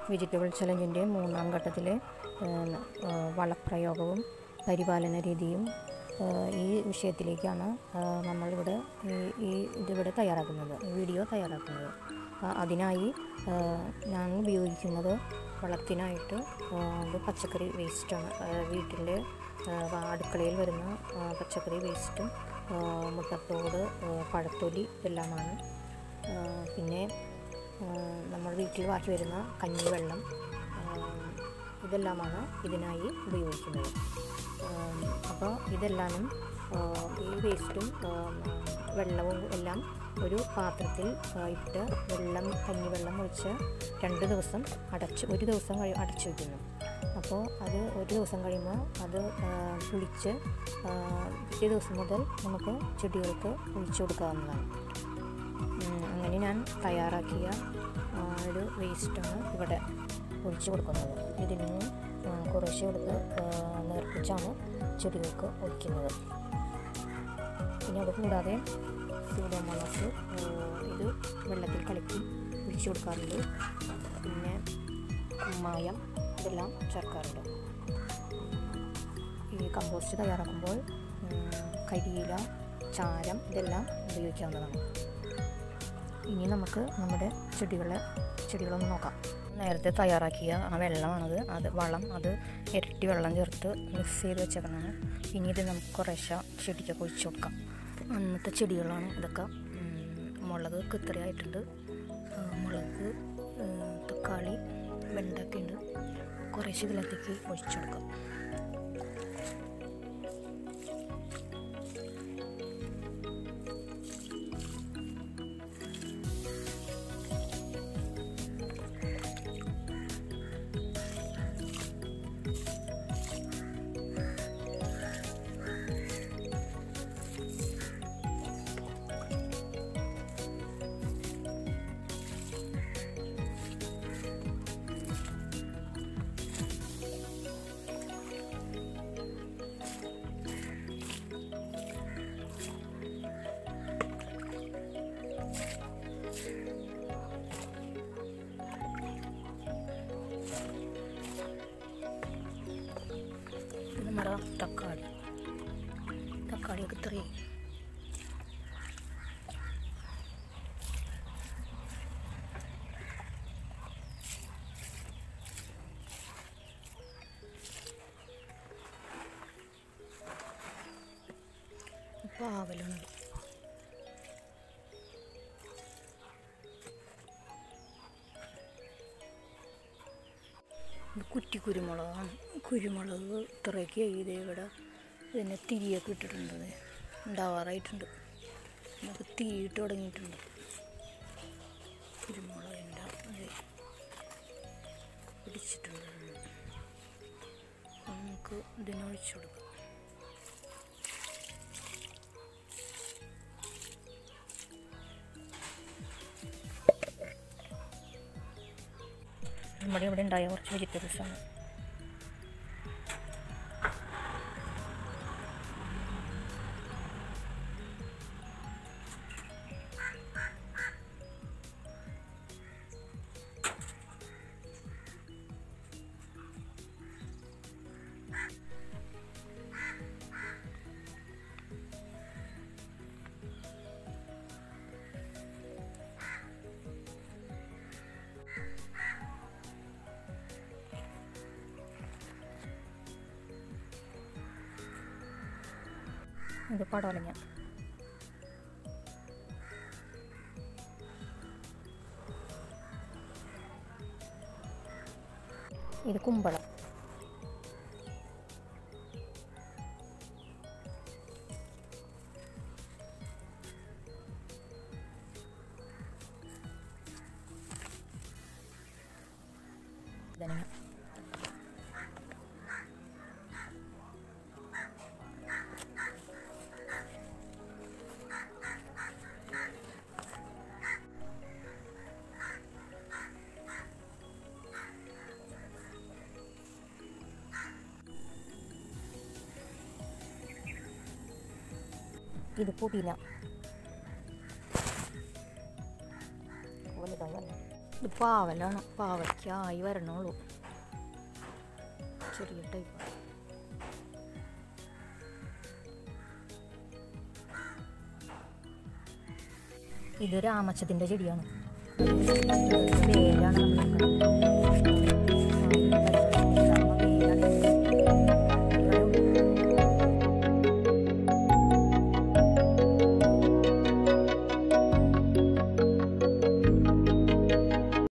Vegetable ചലഞ്ചിൻ്റെ മൂന്നാം ഘട്ടത്തിലെ ഏഹ്, ഏഹ്, വളപ്രയോഗവും പരിപാലന രീതിയും ഏഹ്, ഈ വിഷയത്തിലേക്കാണ് ഏഹ്, നമ്മളിവിടെ ഈ ഈ ഇതിവിടെ തയ്യാറാക്കുന്നത് ഈ വീഡിയോ തയ്യാറാക്കുന്നത് ആ, അതിനായി ഏഹ്, ഞാൻ ഉപയോഗിക്കുന്നത് വളത്തിനായിട്ട് ഏഹ്, ഇത് പച്ചക്കറി വേസ്റ്റാണ് വീട്ടിലെ ഏഹ്, അടുക്കളയിൽ വരുന്ന ഏഹ്, പച്ചക്കറി വേസ്റ്റും ഏഹ്, മുട്ടത്തോട് ഏഹ്, പഴത്തൊലി ഇതെല്ലാമാണ് ഏഹ്, പിന്നെ ഏഹ്, നമ്മൾ വീട്ടിൽ ബാക്കി വരുന്ന കഞ്ഞിവെള്ളം ഏഹ്, ഇതെല്ലാമാണ് ഇതിനായി ഉപയോഗിക്കുന്നത് ഏഹ്, അപ്പോൾ ഇതെല്ലാനും ഏഹ്, ഈ വേസ്റ്റും ഏഹ്, വെള്ളവും എല്ലാം ഒരു പാത്രത്തിൽ ഏഹ്, ഇട്ട് വെള്ളം കഞ്ഞിവെള്ളം ഒഴിച്ച് രണ്ട് ദിവസം അടച്ച് ഒരു ദിവസം കഴി അടച്ചു വയ്ക്കുന്നു അപ്പോൾ അത് ഒരു ദിവസം കഴിയുമ്പോൾ അത് ഏഹ്, പുളിച്ച് ഏഹ്, പിറ്റേ ദിവസം മുതൽ നമുക്ക് ചെടികൾക്ക് ഒഴിച്ചു കൊടുക്കാവുന്നതാണ് ഉം, അങ്ങനെ ഞാൻ തയ്യാറാക്കിയ ആ, ഒരു വേസ്റ്റാണ് ഇവിടെ ഒഴിച്ചു കൊടുക്കുന്നത് ഇതിൽ നിന്ന് ആ, കുറേശ്ശെ എടുത്ത് ആ, നേർപ്പിച്ചാണ് ചെടികൾക്ക് ഒഴിക്കുന്നത് പിന്നെ അത് കൂടാതെ സൂഡോമോണാസ് ഇത് വെള്ളത്തിൽ കലക്കി ഒഴിച്ചു കൊടുക്കാറുണ്ട് പിന്നെ കുമ്മായം ഇതെല്ലാം ചേർക്കാറുണ്ട് ഈ കമ്പോസ്റ്റ് തയ്യാറാക്കുമ്പോൾ ഉം, കരിയില ചാരം ഇതെല്ലാം ഉപയോഗിക്കാവുന്നതാണ് ഇനി നമുക്ക് നമ്മുടെ ചെടികളെ ചെടികളൊന്ന് നോക്കാം നേരത്തെ തയ്യാറാക്കിയ ആ വെള്ളമാണത് അത് വളം അത് ഇരട്ടി വെള്ളം ചേർത്ത് മിക്സ് ചെയ്ത് വെച്ചേക്കുന്നതാണ് ഇനി ഇത് നമുക്ക് കുറേശ്ശെ ചെടിക്കൊക്കെ ഒഴിച്ചു കൊടുക്കാം അന്നത്തെ ചെടികളാണ് ഇതൊക്കെ ഉം, മുളക് ഇത്രയായിട്ടുണ്ട് ആ, മുളക് ആ, തക്കാളി വെണ്ടൊക്കെ ഉണ്ട് കുറേശ്ശെ ഇതിലത്തേക്ക് ഒഴിച്ചു കൊടുക്കാം ഇത് നമ്മുടെ തക്കാളി തക്കാളിയൊക്കെ ഇത്രയും പാവലുണ്ട് ഇത് കുറ്റി കുരുമുളകാണ് കുരുമുളക് ഇത്രയൊക്കെ ഇത് ഇവിടെ ഇതിനെ തിരിയൊക്കെ ഇട്ടിട്ടുണ്ട് ദേ. ഉണ്ടാവാറായിട്ടുണ്ട് നമുക്ക് തീയിട്ട് തുടങ്ങിയിട്ടുണ്ട് കുരുമുളകിൻ്റെ അതെ പിടിച്ചിട്ടുണ്ട് അപ്പോൾ നമുക്ക് ഇതിനൊഴിച്ചു കൊടുക്കാം നമ്മുടെ ഇവിടെ ഉണ്ടായ കുറച്ച് വെജിറ്റബിൾസ് ആണ് ഇത് പടവലങ്ങ ഇത് കുമ്പളം ധനിയ ഇത് പുതിന വലുതാണ് ഇത് പാവലാണ് പാവയ്ക്കായി വരണുള്ളൂ ചെറിയ ടൈപ്പ് ഇത് രാമച്ചത്തിൻ്റെ ചെടിയാണ് വേരാണ് നമ്മൾ